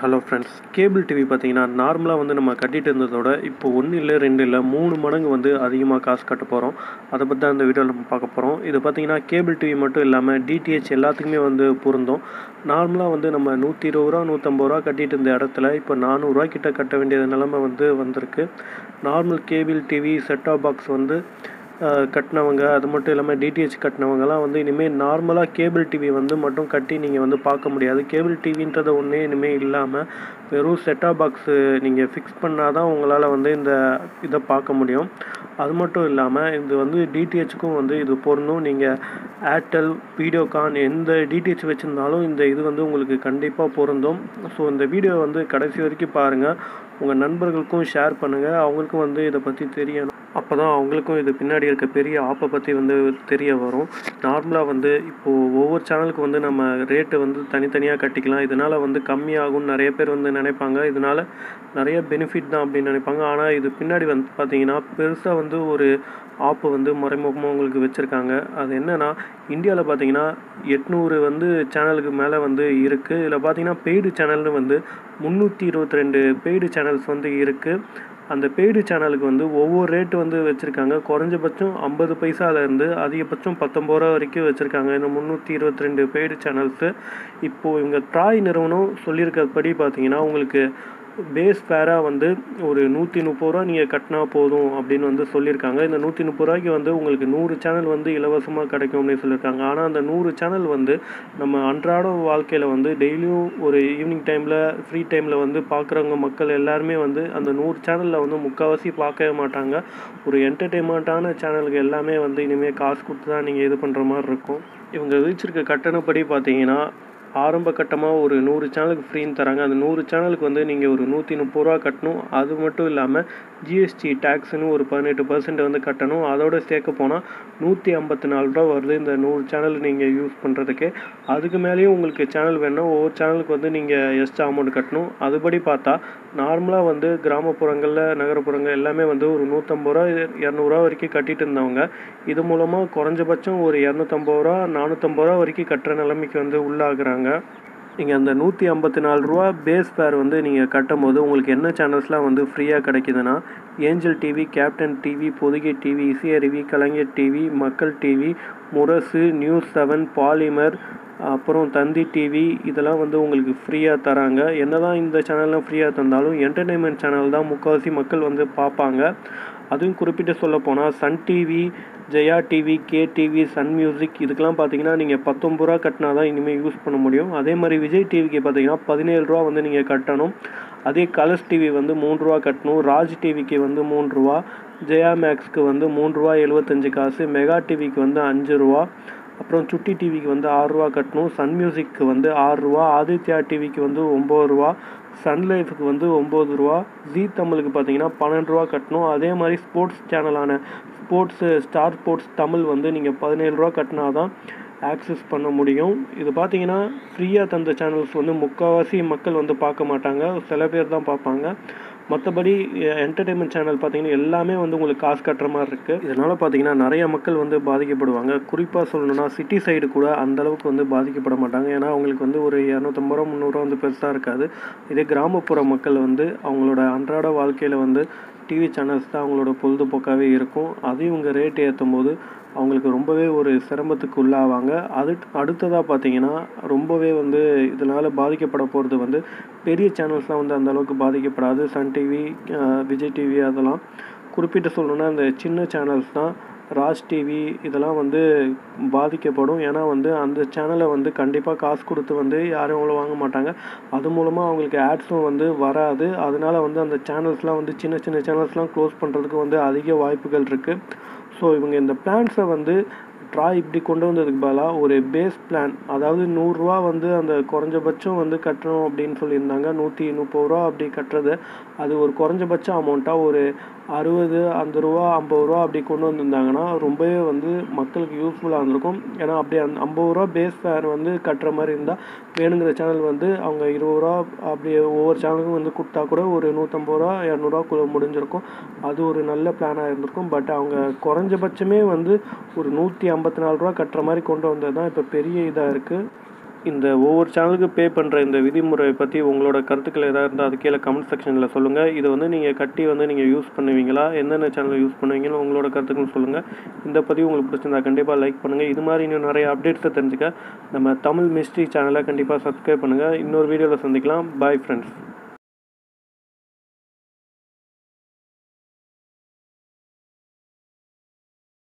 hello friends cable TV பார்த்தீங்கன்னா நார்மலாக வந்து நம்ம கட்டிட்டு இருந்ததோட இப்போ ஒன்று இல்லை ரெண்டு இல்லை மூணு மடங்கு வந்து அதிகமாக காசு கட்ட போகிறோம் அதை பற்றி தான் இந்த வீடியோவில் நம்ம பார்க்க போகிறோம் இது பார்த்தீங்கன்னா கேபிள் டிவி மட்டும் இல்லாமல் டிடிஹெச் எல்லாத்துக்குமே வந்து பொருந்தும் நார்மலாக வந்து நம்ம நூற்றி இருபது ரூபா நூற்றம்பது ரூபா கட்டிட்டு இருந்த இடத்துல இப்போ நானூறுரூவா கிட்ட கட்ட வேண்டிய நிலைமை வந்து வந்திருக்கு normal cable TV set top box வந்து அஹ், கட்டினவங்க அது மட்டும் இல்லாமல் டிடிஹெச் கட்டினவங்கலாம் வந்து இனிமேல் நார்மலாக கேபிள் டிவி வந்து மட்டும் கட்டி நீங்கள் வந்து பார்க்க முடியாது கேபிள் டிவின்றது ஒன்றே இனிமேல் இல்லாமல் வெறும் செட்டாப் பாக்ஸு நீங்கள் ஃபிக்ஸ் பண்ணால் தான் உங்களால் வந்து இந்த இதை பார்க்க முடியும் அது மட்டும் இல்லாமல் இது வந்து டிடிஹெச்சுக்கும் வந்து இது பொருந்தும் நீங்கள் ஏர்டெல் வீடியோகான் எந்த டிடிஹெச் வச்சுருந்தாலும் இந்த இது வந்து உங்களுக்கு கண்டிப்பாக பொருந்தும் ஸோ இந்த வீடியோ வந்து கடைசி வரைக்கும் பாருங்கள் உங்கள் நண்பர்களுக்கும் ஷேர் பண்ணுங்கள் அவங்களுக்கும் வந்து இதை பற்றி தெரியணும் அப்போ தான் அவங்களுக்கும் இது பின்னாடி இருக்க பெரிய ஆப்பை பற்றி வந்து தெரிய வரும் நார்மலாக வந்து இப்போது ஒவ்வொரு சேனலுக்கு வந்து நம்ம ரேட்டு வந்து தனித்தனியாக கட்டிக்கலாம் இதனால் வந்து கம்மியாகும்னு நிறைய பேர் வந்து நினைப்பாங்க இதனால் நிறைய பெனிஃபிட் தான் அப்படின்னு நினைப்பாங்க ஆனால் இது பின்னாடி வந்து பார்த்தீங்கன்னா பெருசாக வந்து ஒரு ஆப்பு வந்து மறைமுகமாக உங்களுக்கு வச்சுருக்காங்க அது என்னென்னா இந்தியாவில் பார்த்தீங்கன்னா எட்நூறு வந்து சேனலுக்கு மேலே வந்து இருக்குது இதில் பார்த்தீங்கன்னா பெய்டு சேனல்னு வந்து முந்நூற்றி இருபத்தி ரெண்டு பெய்டு சேனல்ஸ் வந்து இருக்குது அந்த பெய்டு சேனலுக்கு வந்து ஒவ்வொரு ரேட்டு வந்து வச்சுருக்காங்க குறைஞ்சபட்சம் ஐம்பது பைசாலேருந்து அதிகபட்சம் பத்தொம்பது ரூபா வரைக்கும் வச்சுருக்காங்க இந்த முந்நூற்றி இருபத்தி ரெண்டு பெய்டு சேனல்ஸு இப்போது இவங்க ட்ராய் நிறுவனம் சொல்லியிருக்கிறபடி பார்த்தீங்கன்னா உங்களுக்கு பேஸ் ஃபேராக வந்து ஒரு நூற்றி முப்பது ரூபா நீங்கள் கட்டினா போதும் அப்படின்னு வந்து சொல்லியிருக்காங்க இந்த நூற்றி முப்பது ரூபாய்க்கு வந்து உங்களுக்கு நூறு சேனல் வந்து இலவசமாக கிடைக்கும் அப்படின்னு சொல்லியிருக்காங்க ஆனால் அந்த நூறு சேனல் வந்து நம்ம அன்றாட வாழ்க்கையில் வந்து டெய்லியும் ஒரு ஈவினிங் டைமில் ஃப்ரீ டைமில் வந்து பார்க்குறவங்க மக்கள் எல்லாருமே வந்து அந்த நூறு சேனலில் வந்து முக்கால்வாசி பார்க்கவே மாட்டாங்க ஒரு என்டர்டெயின்மெண்ட்டான சேனலுக்கு எல்லாமே வந்து இனிமேல் காசு கொடுத்து தான் நீங்கள் இது பண்ணுற மாதிரி இருக்கும் இவங்க விதிச்சிருக்க கட்டணப்படி பார்த்தீங்கன்னா ஆரம்ப கட்டமாக ஒரு நூறு சேனலுக்கு ஃப்ரீன்னு தராங்க அந்த நூறு சேனலுக்கு வந்து நீங்கள் ஒரு நூற்றி முப்பது ரூபா கட்டணும் அது மட்டும் இல்லாமல் ஜிஎஸ்டி டேக்ஸ்னு ஒரு பதினெட்டு பர்சன்ட் வந்து கட்டணும் அதோட சேர்க்க போனால் நூற்றி ஐம்பத்தி நாலு ரூபா வருது இந்த நூறு சேனல் நீங்கள் யூஸ் பண்ணுறதுக்கு அதுக்கு மேலேயும் உங்களுக்கு சேனல் வேணும்னா ஒவ்வொரு சேனலுக்கு வந்து நீங்கள் எக்ஸ்ட்ரா அமௌண்ட் கட்டணும் அதுபடி பார்த்தா நார்மலாக வந்து கிராமப்புறங்களில் நகரப்புறங்கள் எல்லாமே வந்து ஒரு நூற்றம்பது ரூபா இரநூறுவா வரைக்கும் கட்டிட்டு இருந்தவங்க இது மூலமாக குறைஞ்சபட்சம் ஒரு இரநூத்தம்பது ரூபா நானூற்றம்பது ரூபா வரைக்கும் கட்டுற நிலைமைக்கு வந்து உள்ளாகுறாங்க நீங்கள் அந்த நூற்றி ஐம்பத்தி நாலு ரூபா பேஸ் ஃபேர் வந்து நீங்கள் கட்டும் போது உங்களுக்கு என்ன சேனல்ஸ்லாம் வந்து ஃப்ரீயாக கிடைக்குதுன்னா Angel TV Captain TV Podhigai TV Isaiaruvi Kalaignar TV Makkal TV Murasu news seven Polimer அப்புறம் தந்தி டிவி இதெல்லாம் வந்து உங்களுக்கு ஃப்ரீயாக தராங்க என்னதான் இந்த சேனல்லாம் ஃப்ரீயாக தந்தாலும் என்டர்டெயின்மெண்ட் சேனல் தான் முக்கால்வாசி மக்கள் வந்து பார்ப்பாங்க அதுவும் குறிப்பிட்டு சொல்ல போனால் Sun TV Jaya TV K TV Sun music இதுக்கெல்லாம் பார்த்தீங்கன்னா நீங்கள் பத்தொம்பது ரூபா கட்டினா தான் இனிமேல் யூஸ் பண்ண முடியும் அதே மாதிரி விஜய் டிவிக்கு பார்த்தீங்கன்னா பதினேழு ரூபா வந்து நீங்கள் கட்டணும் அதே கலர்ஸ் டிவி வந்து மூணு ரூபா கட்டணும் ராஜ் டிவிக்கு வந்து மூணு ரூபா ஜெயா மேக்ஸ்க்கு வந்து மூணு ரூபா எழுபத்தஞ்சு காசு மெகா டிவிக்கு வந்து அஞ்சு ரூபா அப்புறம் சுட்டி டிவிக்கு வந்து ஆறு ரூபா கட்டணும் சன் மியூசிக்கு வந்து ஆறு ரூபா ஆதித்யா டிவிக்கு வந்து ஒம்பது ரூபா சன் லைஃபுக்கு வந்து ஒம்பது ரூபா ஜீ தமிழுக்கு பார்த்தீங்கன்னா பன்னெண்டு ரூபா கட்டணும் அதே மாதிரி ஸ்போர்ட்ஸ் சேனலான ஸ்போர்ட்ஸு ஸ்டார் ஸ்போர்ட்ஸ் தமிழ் வந்து நீங்கள் பதினேழு ரூபா கட்டினா தான் ஆக்சஸ் பண்ண முடியும் இது பார்த்தீங்கன்னா ஃப்ரீயாக தந்த சேனல்ஸ் வந்து முக்கால்வாசி மக்கள் வந்து பார்க்க மாட்டாங்க சில பேர் தான் பார்ப்பாங்க மற்றபடி என்டர்டெயின்மெண்ட் சேனல் பார்த்தீங்கன்னா எல்லாமே வந்து உங்களுக்கு காசு கட்டுற மாதிரி இருக்குது இதனால் பார்த்தீங்கன்னா நிறைய மக்கள் வந்து பாதிக்கப்படுவாங்க குறிப்பாக சொல்லணும்னா சிட்டி சைடு கூட அந்த அளவுக்கு வந்து பாதிக்கப்பட மாட்டாங்க ஏன்னா அவங்களுக்கு வந்து ஒரு இரநூத்தம்பது ரூபா முந்நூறுரூவா வந்து பெருசாக இருக்காது இதே கிராமப்புற மக்கள் வந்து அவங்களோட அன்றாட வாழ்க்கையில் வந்து டிவி சேனல்ஸ் தான் அவங்களோட பொழுதுபோக்காகவே இருக்கும் அதையும் இவங்க ரேட் ஏற்றும் போது அவங்களுக்கு ரொம்பவே ஒரு சிரமத்துக்கு உள்ளாவாங்க அது அடுத்ததாக பார்த்தீங்கன்னா ரொம்பவே வந்து இதனால் பாதிக்கப்பட போகிறது வந்து பெரிய சேனல்ஸ்லாம் வந்து அந்த அளவுக்கு பாதிக்கப்படாது சன் டிவி விஜய் டிவி அதெல்லாம் குறிப்பிட்டு சொல்லணும்னா இந்த சின்ன சேனல்ஸ் தான் ராஜ் டிவி இதெல்லாம் வந்து பாதிக்கப்படும் ஏன்னா வந்து அந்த சேனலை வந்து கண்டிப்பாக காசு கொடுத்து வந்து யாரும் அவ்வளோ வாங்க மாட்டாங்க அது மூலமாக அவங்களுக்கு ஆட்ஸும் வந்து வராது அதனால வந்து அந்த சேனல்ஸ்லாம் வந்து சின்ன சின்ன சேனல்ஸ்லாம் க்ளோஸ் பண்ணுறதுக்கு வந்து அதிக வாய்ப்புகள் இருக்குது ஸோ இவங்க இந்த பிளான்ஸை வந்து ட்ரா இப்படி கொண்டு வந்ததுக்கு பதிலாக ஒரு பேஸ் பிளான் அதாவது நூறுரூவா வந்து அந்த குறைஞ்சபட்சம் வந்து கட்டணும் அப்படின்னு சொல்லியிருந்தாங்க நூற்றி முப்பது ரூபா அப்படி கட்டுறது அது ஒரு குறைஞ்சபட்ச அமௌண்ட்டாக ஒரு அறுபது அந்த ரூபா ஐம்பது ரூபா அப்படி கொண்டு வந்திருந்தாங்கன்னா ரொம்பவே வந்து மக்களுக்கு யூஸ்ஃபுல்லாக இருந்திருக்கும் ஏன்னா அப்படி அந்த ஐம்பது ரூபா பேஸ் ஃபேர் வந்து கட்டுற மாதிரி இருந்தால் வேணுங்கிற சேனல் வந்து அவங்க இருபது ரூபா அப்படி ஒவ்வொரு சேனலுக்கும் வந்து கொடுத்தா கூட ஒரு நூற்றம்பது ரூபா இரநூறுவாக்குள்ள முடிஞ்சிருக்கும் அது ஒரு நல்ல பிளானாக இருந்திருக்கும் பட் அவங்க குறைஞ்சபட்சமே வந்து ஒரு நூற்றி ஐம்பத்தி நாலு ரூபா கட்டுற மாதிரி கொண்டு வந்தது தான் இப்போ பெரிய இதாக இருக்குது இந்த ஒவ்வொரு சேனலுக்கு பே பண்ணுற இந்த விதிமுறை பற்றி உங்களோட கருத்துக்கள் எதாவது இருந்தால் அது கீழே கமெண்ட் செக்ஷனில் சொல்லுங்கள் இதை வந்து நீங்கள் கட்டி வந்து நீங்கள் யூஸ் பண்ணுவீங்களா எந்தெந்த சேனல் யூஸ் பண்ணுவீங்கன்னு உங்களோட கருத்துக்கள் சொல்லுங்கள் இந்த பதிவு உங்களுக்கு பிடிச்சிருந்தா கண்டிப்பாக லைக் பண்ணுங்கள் இது மாதிரி இன்னும் நிறைய அப்டேட்ஸை தெரிஞ்சுக்க நம்ம தமிழ் மிஸ்ட்ரி சேனலை கண்டிப்பாக சப்ஸ்கிரைப் பண்ணுங்கள் இன்னொரு வீடியோவில் சந்திக்கலாம் பாய் ஃப்ரெண்ட்ஸ்